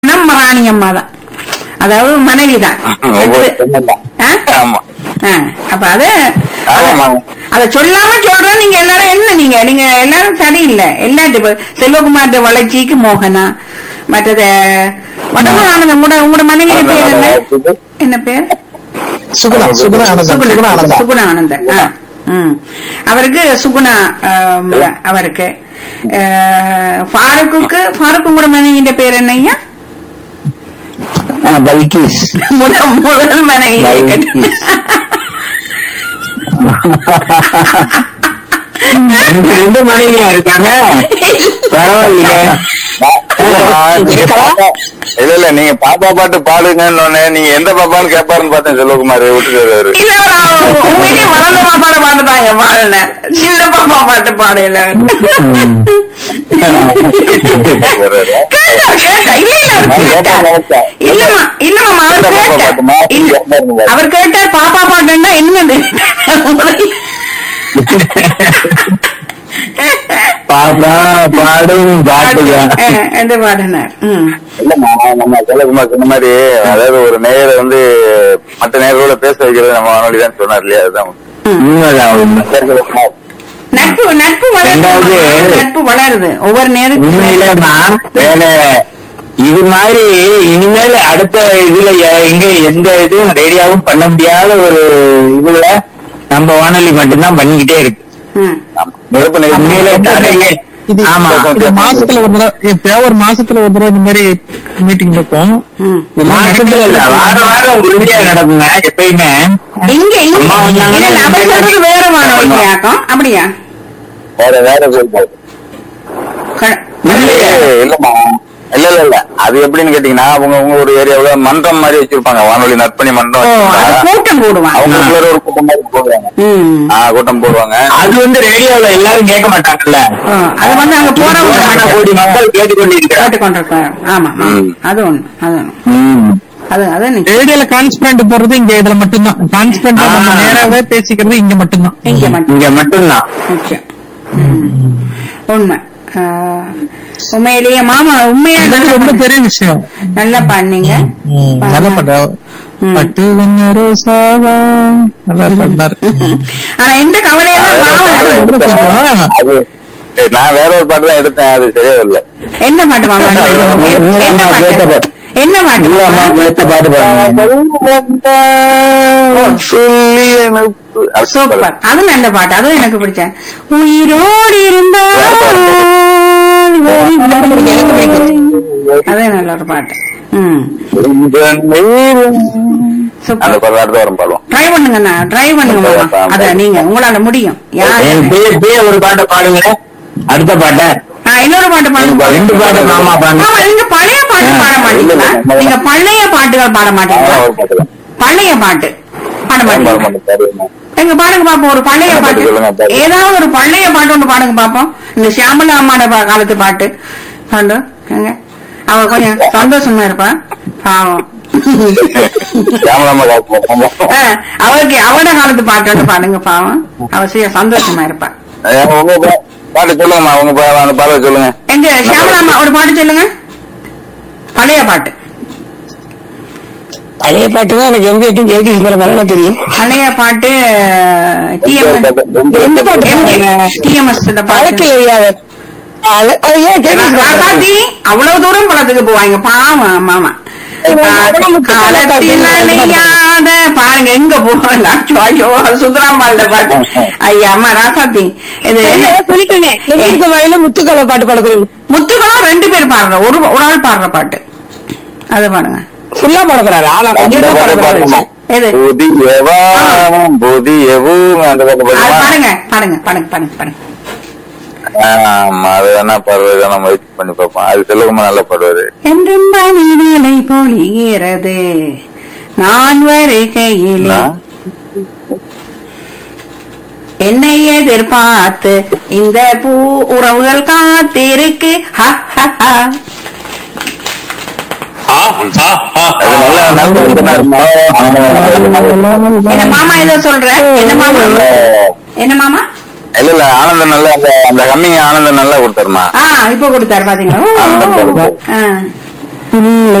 ராணி அம்மா தான் அதாவது மனைவி தான் ஒவ்வொரு பெண்ணும் தான். ஆமா அப்ப அத ஆமாமா. அத சொல்லாம சொல்றேன் நீங்க எல்லாரும் என்ன நீங்க நீங்க எல்லாரும் சரியில்லை எல்லாத்து செல்வகுமார் வளர்ச்சிக்கு மோகனா மற்றது வடமானந்த உங்களோட உங்களோட மனைவி பேர் என்ன என்ன பேர் சுகுணா சுகுணா ஆனந்தம் சுகுணா ஆனந்தம் சுகுணா ஆனந்தன் ஆ. ம். அவருக்கு சுகுணா ஆம், அவருக்கு அஹ், ஃபாரூக்குக்கு ஃபாரூக் உங்களோட மனைவியின் பேர் என்னய்யா பல்கிஸ் முதல் முதல் மனைவி பல்கிஸ். எனக்கு ரெண்டு மனைவியா இருக்காங்க பரவாயில்லையே இல்ல இல்ல நீங்க பாப்பா பாட்டு பாடுங்கன்னு உடனே நீங்க எந்த பாப்பான்னு கேட்பாருன்னு பார்த்தேன் செல்வகுமார் விட்டுட்டு வருவாரு இல்ல அவர் உண்மையிலேயே வளர்ந்த பாப்பாட பாட்டு தான் என் பாடல சின்ன பாப்பா பாட்டு பாடல கேட்டா கேட்டா இல்ல இல்ல அவர் கேட்டா இல்லம்மா இல்லம்மா அவர் கேட்டா இல்ல அவர் கேட்டார் பாப்பா பாட்டுன்னா என்னது பாப்பா பாடும் பாட்டுதான் அஹ், எந்த பாடினார் ம் இல்லம்மா நம்ம செல்வகுமார் சொன்ன மாதிரி அதாவது ஒரு நேயரை வந்து மற்ற நேயர்களோட பேச வைக்கிறது நம்ம வானொலி தான் சொன்னார் இல்லையா அதுதான் உண்மைதான் உண்மை சரி, செல்வகுமார். நட்பு நட்பு வளருது ரெண்டாவது- நட்பு வளருது ஒவ்வொரு உண்மையில நேரத்துக்கும் நான் வேலை இது மாதிரி இனிமேல் அடுத்த இதுல எ- எங்க எந்த இதுவும் ரேடியாவும் பண்ண முடியாத ஒரு இதுல நம்ம வானொலி மட்டும்தான் பண்ணிக்கிட்டே இருக்கு ம். நெருப்பு உண்மையில நிறைய இது ஆமா இது மாசத்துல ஒரு தடவை எப்பயாவது ஒரு மாசத்துல ஒரு தடவை இந்த மாதிரி மீட்டிங் இருக்கும் ம். மாசத்துல இல்ல வார வாரம் உறுதியா நடக்குங்க எப்பயுமே இங்க இங்க அம்மா வந்தாங்கன்னா இல்ல, இல்ல, அவர் சொல்றது வேற வானொலியாக்கம் அப்படியா வேற வேற சொல்லுங்க க- இல்லையே. இல்லம்மா இல்ல இல்ல இல்ல அது எப்படின்னு கேட்டீங்கன்னா அவங்க உங்க ஒரு ஏரியாவுல மன்றம் மாதிரி வச்சிருப்பாங்க வானொலி நற்பணி மன்றம் ஓ அது வச்சிருப்பாங்க. கூட்டம் போடுவாங்க அவங்களுக்குள்ள ஒரு கூட்டம் மாதிரி போடுவாங்க ம். ஆ கூட்டம் போடுவாங்க அது வந்து ரேடியோல எல்லாரும் கேட்க மாட்டாங்கல்ல ஆ, அது வந்து அங்க போறவங்க கோடான கோடி மக்கள் கேட்டுக்கொண்டிருக்கிறார் கேட்டுக்கொண்டிருக்காங்க ஆமா ஆமா. ம். அது ஒண்ணு அது ஒண்ணு ம். அது அது நீ- ரேடியோல கான்ஸ்பிரண்ட் போடுறது இங்க இதுல மட்டும்தான் கான்ஸ்பிரண்ட் நம்ம ஆ. நேராவே பேசிக்கிறது இங்க மட்டும்தான் இங்க மட்டும் இங்க மட்டும்தான் நிச்சயம் ம். உண்மை ஆ, உண்மையிலேயே மாமா உண்மையா இது நல்லா ரொம்ப பண்ண- பெரிய விஷயம் நல்லா பண்ணீங்க ம், நல்லா பண்ற ம். பட்டு வண்ண ரோசாவா நல்லா பண்ணாரு ஆனா எந்த கவலையெல்லாம் மாமா அது சரி, நான் வேற ஒரு பாட்டு தான் எடுத்தேன் அது சரியா இல்ல என்ன பாட்டு மாமா என்ன பாட்டு என்ன இல்ல அம்மா பாட்டு எடுத்து பாட்டு பாருங்க சொல்லி எனக்கு அது சூப்பர் அது நல்ல பாட்டு அதுவும் எனக்கு பிடிச்ச உயிரோடு இருந்தால் அதே நல்ல ஒரு பாட்டு ம் கொஞ்ச நேரம். அந்த சூப்பர் பாட்டு அடுத்த வாரம் பாடுவோம் ட்ரை பண்ணுங்கண்ணா ட்ரை பண்ணுங்க மாமா அத நீங்க உங்களால முடியும் யார் என் பேர் பேர் ஒரு பாட்டை பாடுங்க அடுத்த பாட்டை ஆ, இன்னொரு பாட்டு பாடுங்க ரெண்டு பாட்டு மாமா பாடுங்க ஆமா, நீங்க பழைய பாட்டு பாட மாட்டீங்களா நீங்க பழைய பாட்டுகள் பாட மாட்டீங்களா ஒரு பாட்டு தான் பழைய பாட்டு பாட மாட்டீங்களா பாடுவோம். எங்க பாடுங்க பாப்போம் ஒரு பழைய என்ன பாட்டு பாட்டு சொல்லுங்க, பாட்டு. ஏதாவது ஒரு பழைய பாட்டு ஒன்று பாடுங்க பாப்போம் இந்த சியாமலா அம்மாட பா- காலத்து பாட்டு பாண்டு எங்க அவ கொஞ்சம் சந்தோஷமா இருப்பா பாவம் கேமராமா காட்டுவோம். ஆ, அவளுக்கு அவட காலத்து பாட்டு ஒன்று பாடுங்க பாவம் அவ சீ- சந்தோஷமா இருப்பா ஏன் உங்க பா- பாட்டு சொல்லுங்கம்மா உங்க பா- அந்த பாட சொல்லுங்க எங்க சியாமலா அம்மா ஒரு பாட்டு சொல்லுங்க பழைய பாட்டு பழைய பாட்டு தான் எனக்கு எங்க எட்டும் கேட்குங்கிற நல்லா தெரியும் பழைய பாட்டு டிஎம்எஸ் டிஎம்எஸ் பாட்டு பழக்கில் ஐயா அது அது ஏன் கேட்குறீங்க ராசாத்தி அவ்வளவு தூரம் பழத்துக்கு போவாங்க பாவம் மாமா காலத்தில் அணையாத பாருங்க எங்க போகலாம் ஐயோ சுந்தராம்பாள்ட பாட்டு ஐயா அம்மா ராசாத்தி இது சொல்லிட்டேங்க எங்க வயல முத்துக்களை பாட்டு பாடுறீங்க முத்துகளும் ரெண்டு பேர் பாடுற ஒரு ஒரு ஆள் பாடுற பாட்டு அது பாடுங்க ஃபுல்லா பாடக்கூடாது ஆனா கொஞ்சம் தான் பாடக்கூடாது எது புதியவா புதியவும் அந்த பாட்டு அது பாடுமா பாடுங்க பாடுங்க பாடுங்க பாடுங்க பாடுங்க ஆமா அது வேணா பாடுறது வேணா முயற்சி பண்ணி பார்ப்போம் அது செல்வகுமா நல்லா பாடுவாரு என்றும் பனிநிலை பொழிகிறது நான் வருகையிலே நான்? என்னை எதிர்பார்த்து இந்த பூ உறவுகள் காத்திருக்கு ஹ, ஹ, ஹ. அது நல்லா நல்லா என்ன மாமா ஏதோ சொல்ற என்ன மாமா என்ன மாமா இல்ல இல்ல ஆனந்தம் நல்லா அந்த அந்த கம்மிங் ஆனந்தம் நல்லா கொடுத்தாருமா ஆ இப்ப கொடுத்தாரு பாத்தீங்களா ஆ, கொடுத்தாரு. ஆ. இல்லை